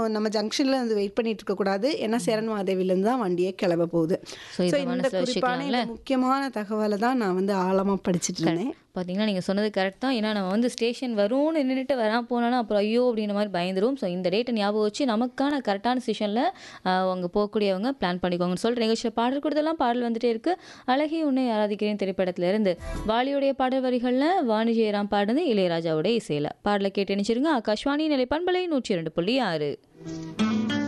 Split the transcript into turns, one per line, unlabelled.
நம்ம ஜங்ஷனில் வந்து வெயிட் பண்ணிட்டு இருக்கக்கூடாது ஏன்னா சேரன் மாதேவிலேருந்து தான் வண்டியே கிளம்ப போகுது
ஸோ இதை
ஸோ இந்த
மனசில்
குறிப்பான
வச்சுக்கலாம்ல
இந்த முக்கியமான தகவலை தான் நான் வந்து ஆழமாக படிச்சுட்டு இருந்தேன்
பார்த்தீங்கன்னா நீங்கள் சொன்னது கரெக்ட் தான் ஏன்னா நம்ம வந்து ஸ்டேஷன் வரும்னு நின்றுட்டு வரா போனோன்னா அப்புறம் ஐயோ அப்படின்ற மாதிரி பயந்துரும் ஸோ இந்த டேட்டை ஞாபகம் வச்சு நமக்கான கரெக்டான செஷனில் அவங்க போகக்கூடியவங்க பிளான் பண்ணிக்கோங்கன்னு சொல்லிட்டு நிகழ்ச்சியில் பாடல் கொடுத்தெல்லாம் பாடல் வந்துட்டே இருக்கு அழகிய உன்னை ஆராதிக்கிறேன் திரைப்படத்துல இருந்து வாலியுடைய பாடல் வரிகளில் வாணி ஜெயராம் பாடுனது இளையராஜாவுடைய இசையில் பாடலை கேட்டு நினைச்சிருங்க ஆகாஷ்வாணி நிலை பண்பலை நூற்றி இரண்டு புள்ளி ஆறு